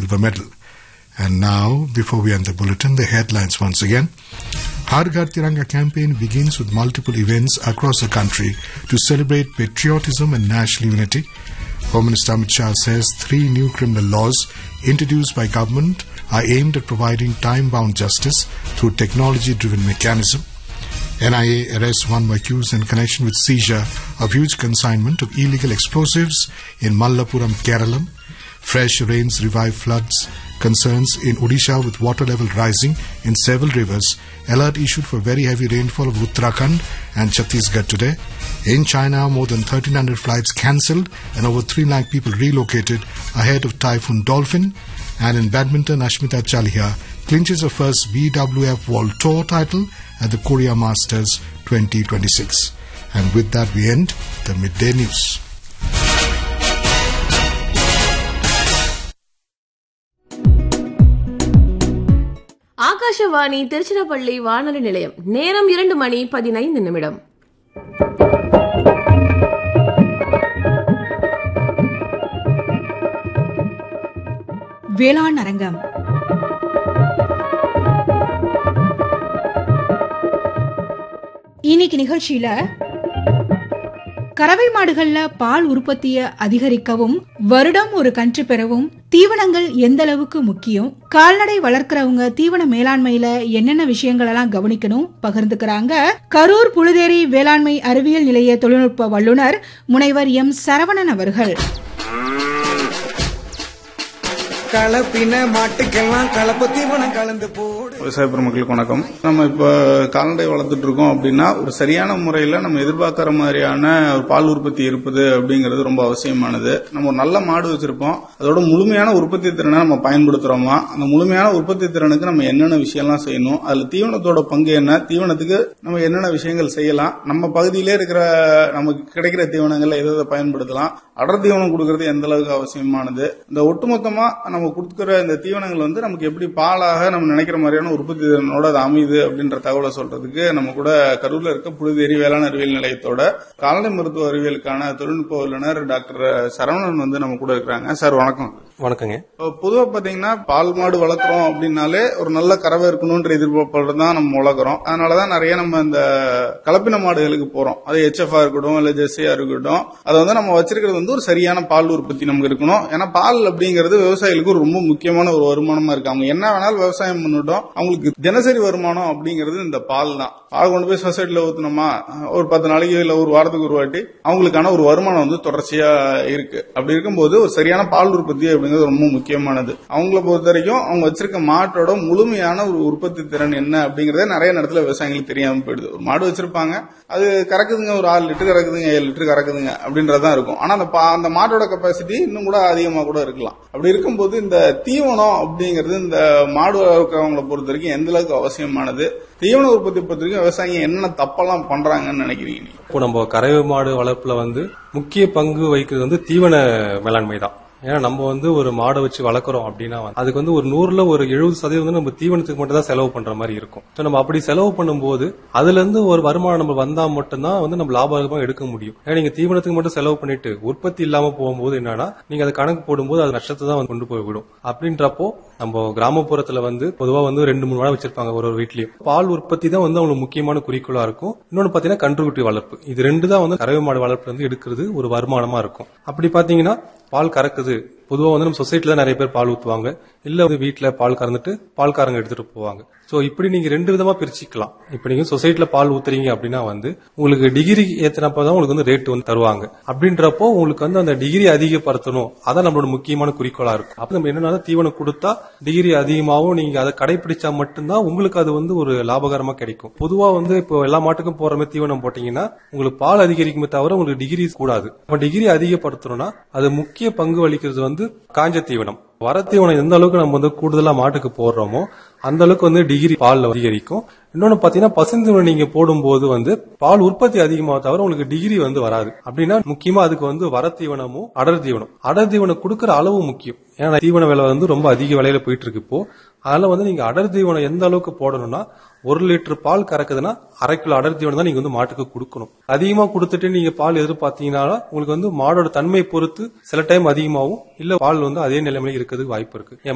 silver medal. And now, before we end the bulletin, the headlines once again. Har Ghar Tiranga campaign begins with multiple events across the country to celebrate patriotism and national unity. Home Minister Amit Shah says three new criminal laws introduced by government are aimed at providing time-bound justice through technology-driven mechanism. NIA arrests one accused in connection with seizure of huge consignment of illegal explosives in Mallapuram, Kerala. Fresh rains revive floods. Concerns in Odisha with water level rising in several rivers. Alert issued for very heavy rainfall of Uttarakhand and Chhattisgarh today. In China, more than 1,300 flights cancelled and over 3 lakh people relocated ahead of Typhoon Dolphin. And in badminton, Ashmita Chaliha clinches her first BWF World Tour title at the Korea Masters 2026. And with that, we end the midday news. Akashvani Tiruchirappalli வானொலி நிலையம் நேரம் இரண்டு மணி பதினைந்து நிமிடம் வேளாண் அரங்கம் இன்னைக்கு நிகழ்ச்சியில கறவை மாடுகள்ல பால் உற்பத்தியை அதிகரிக்கவும் வருடம் ஒரு கன்று பெறவும் தீவனங்கள் எந்த அளவுக்கு முக்கியம் கால்நடை வளர்க்கறவங்க தீவன மேலாண்மையில என்னென்ன விஷயங்கள் எல்லாம் கவனிக்கணும் பகிர்ந்துக்கிறாங்க கரூர் புழுதேரி வேளாண்மை அறிவியல் நிலைய தொழில்நுட்ப வல்லுநர் முனைவர் எம் சரவணன் அவர்கள் கலப்பின மாட்டுக்கெல்லாம் கலப்பு தீவனம் கலந்து போடு விவசாய பெருமக்களுக்கு வணக்கம் நம்ம இப்ப கால்நடை வளர்த்துட்டு இருக்கோம் அப்படின்னா ஒரு சரியான முறையில நம்ம எதிர்பார்க்கிற மாதிரியான ஒரு பால் உற்பத்தி இருப்பது அப்படிங்கிறது ரொம்ப அவசியமானது நம்ம ஒரு நல்ல மாடு வச்சிருப்போம் அதோட முழுமையான உற்பத்தி திறனை நம்ம பயன்படுத்துறோமா அந்த முழுமையான உற்பத்தி திறனுக்கு நம்ம என்னென்ன விஷயம்லாம் செய்யணும் அதுல தீவனத்தோட பங்கு என்ன தீவனத்துக்கு நம்ம என்னென்ன விஷயங்கள் செய்யலாம் நம்ம பகுதியிலே இருக்கிற நமக்கு கிடைக்கிற தீவனங்கள்ல எதை எதை பயன்படுத்தலாம் அடர் தீவனம் கொடுக்கறது எந்த அளவுக்கு அவசியமானது இந்த ஒட்டுமொத்தமா நம்ம கொடுக்குற இந்த தீவனங்கள் வந்து நமக்கு எப்படி பாலாக நம்ம நினைக்கிற மாதிரியான உற்பத்தி திறனோட அது அமையுது அப்படின்ற தகவலை சொல்றதுக்கு நம்ம கூட கரூர்ல இருக்க புழுதேரி வேளாண் அறிவியல் நிலையத்தோட கால்நடை மருத்துவ அறிவியலுக்கான தொழில்நுட்ப வல்லுநர் டாக்டர் சரவணன் வந்து நம்ம கூட இருக்கிறாங்க சார் வணக்கம் வணக்கங்க இப்போ பொதுவா பாத்தீங்கன்னா பால் மாடு வளர்க்குறோம் அப்படின்னாலே ஒரு நல்ல கறவை இருக்கணும்ன்ற எதிர்பார்ப்போட தான் நம்ம வளர்க்குறோம் அதனாலதான் நிறைய நம்ம இந்த கலப்பின மாடுகளுக்கு போறோம் அது ஹெச்எஃப்ஆ இருக்கட்டும் இல்ல ஜெர்சியா இருக்கட்டும் அதை வந்து நம்ம வச்சிருக்கிறது வந்து ஒரு சரியான பால் உற்பத்தி நமக்கு இருக்கணும் ஏன்னா பால் அப்படிங்கிறது விவசாயிகளுக்கு ஒரு ரொம்ப முக்கியமான ஒரு வருமானமா இருக்கு அவங்க என்ன வேணாலும் விவசாயம் பண்ணட்டும் அவங்களுக்கு தினசரி வருமானம் அப்படிங்கிறது இந்த பால் தான் பால் கொண்டு போய் சொசைட்டில ஊத்துனோமா ஒரு பத்து நாளைக்கு இல்ல ஒரு வாரத்துக்கு ஒரு வாட்டி அவங்களுக்கான ஒரு வருமானம் வந்து தொடர்ச்சியா இருக்கு அப்படி இருக்கும்போது ஒரு சரியான பால் உற்பத்தி அப்படிங்கிறது ரொம்ப முக்கியமானது அவங்கள பொறுத்த வரைக்கும் அவங்க வச்சிருக்க மாட்டோட முழுமையான ஒரு உற்பத்தி திறன் என்ன அப்படிங்கறத நிறைய நேரத்துல விவசாயிகளுக்கு தெரியாம போயிடுது ஒரு மாடு வச்சிருப்பாங்க அது கறக்குதுங்க ஒரு ஆறு லிட்டர் கறக்குதுங்க ஏழு லிட்டர் கறக்குதுங்க அப்படின்றதான் இருக்கும் ஆனா அந்த பா- அந்த மாட்டோட கெப்பாசிட்டி இன்னும் கூட அதிகமா கூட இருக்கலாம் அப்படி இருக்கும்போது இந்த தீவனம் அப்படிங்கிறது இந்த மாடு வளர்க்கிறவங்களை பொறுத்த வரைக்கும் எந்த அளவுக்கு அவசியமானது தீவன உற்பத்தி பொறுத்த வரைக்கும் விவசாயிங்க என்ன தப்பெல்லாம் பண்றாங்கன்னு நினைக்கிறீங்க நீங்க இப்போ நம்ம கறவை மாடு வளர்ப்புல வந்து முக்கிய பங்கு வகிக்கிறது வந்து தீவன மேலாண்மை தான் ஏன்னா நம்ம வந்து ஒரு மாடை வச்சு வளர்க்குறோம் அப்படின்னா வந்து அதுக்கு வந்து ஒரு நூறுல ஒரு எழுபது சதவீதம் வந்து நம்ம தீவனத்துக்கு மட்டும் தான் செலவு பண்ற மாதிரி இருக்கும் So நம்ம அப்படி செலவு பண்ணும்போது அதுல இருந்து ஒரு வருமானம் நம்ம வந்தா மட்டும்தான் வந்து நம்ம லாபகரமா எடுக்க முடியும் ஏன்னா நீங்க தீவனத்துக்கு மட்டும் செலவு பண்ணிட்டு உற்பத்தி இல்லாம போகும்போது என்னன்னா நீங்க அதை கணக்கு போடும்போது அது நஷ்டத்தை தான் வந்து கொண்டு போய் விடும் அப்படின்றப்போ நம்ம கிராமப்புறத்துல வந்து பொதுவா வந்து ரெண்டு மூணு மாடு வச்சிருப்பாங்க ஒரு ஒரு வீட்லயும் பால் உற்பத்தி தான் வந்து அவங்களுக்கு முக்கியமான குறிக்கோளா இருக்கும் இன்னொன்னு பாத்தீங்கன்னா கன்றுக்குட்டி வளர்ப்பு இது ரெண்டு தான் வந்து கறவை மாடு வளர்ப்புல இருந்து எடுக்கிறது ஒரு வருமானமா இருக்கும் அப்படி பாத்தீங்கன்னா பால் கறக்குது பொதுவா வந்து நம்ம சொசைட்டில தான் நிறைய பேர் பால் ஊத்துவாங்க இல்ல வந்து வீட்ல பால் கறந்துட்டு பால்காரங்க எடுத்துட்டு போவாங்க சோ இப்படி நீங்க ரெண்டு விதமா பிரிச்சுக்கலாம் இப்ப நீங்க சொசைட்டில பால் ஊத்துறீங்க அப்படின்னா வந்து உங்களுக்கு டிகிரி ஏத்தினப்பதான் உங்களுக்கு வந்து ரேட் வந்து தருவாங்க அப்படின்றப்போ உங்களுக்கு வந்து அந்த டிகிரி அதிகப்படுத்தணும் அதான் நம்மளோட முக்கியமான குறிக்கோளா இருக்கும் அப்ப நம்ம என்னன்னா தீவனம் கொடுத்தா டிகிரி அதிகமாகவும் நீங்க அதை கடைபிடிச்சா மட்டும்தான் உங்களுக்கு அது வந்து ஒரு லாபகரமா கிடைக்கும் பொதுவா வந்து இப்போ எல்லா மாட்டுக்கும் போற மாதிரி தீவனம் போட்டீங்கன்னா உங்களுக்கு பால் அதிகரிக்குமே தவிர உங்களுக்கு டிகிரி கூடாது அப்ப டிகிரி அதிகப்படுத்தணும்னா அது முக்கிய பங்கு வகிக்கிறது வந்து காஞ்ச தீவனம் வர தீவனம் எந்த அளவுக்கு நம்ம வந்து கூடுதலா மாட்டுக்கு போடுறோமோ அந்த அளவுக்கு வந்து டிகிரி பால் அதிகரிக்கும் இன்னொன்னு பாத்தீங்கன்னா பசுந்தீவனம் நீங்க போடும்போது வந்து பால் உற்பத்தி அதிகமாக தவிர உங்களுக்கு டிகிரி வந்து வராது அப்படின்னா முக்கியமா அதுக்கு வந்து வர தீவனமும் அடர் தீவனம் அடர் தீவனம் கொடுக்கற அளவு முக்கியம் ஏன்னா தீவன விலை வந்து ரொம்ப அதிக விலையில போயிட்டு இருக்கு இப்போ அதனால வந்து நீங்க அடர் தீவனம் எந்த அளவுக்கு போடணும்னா ஒரு லிட்டர் பால் கறக்குதுன்னா அரை கிலோ அடர் தீவனம் தான் நீங்க வந்து மாட்டுக்கு கொடுக்கணும் அதிகமா கொடுத்துட்டு நீங்க பால் எதிர்பார்த்தீங்கன்னா உங்களுக்கு வந்து மாடோட தன்மை பொறுத்து சில டைம் அதிகமாகும் இல்ல பால் வந்து அதே நிலைமையில இருக்கிறதுக்கு வாய்ப்பு இருக்கு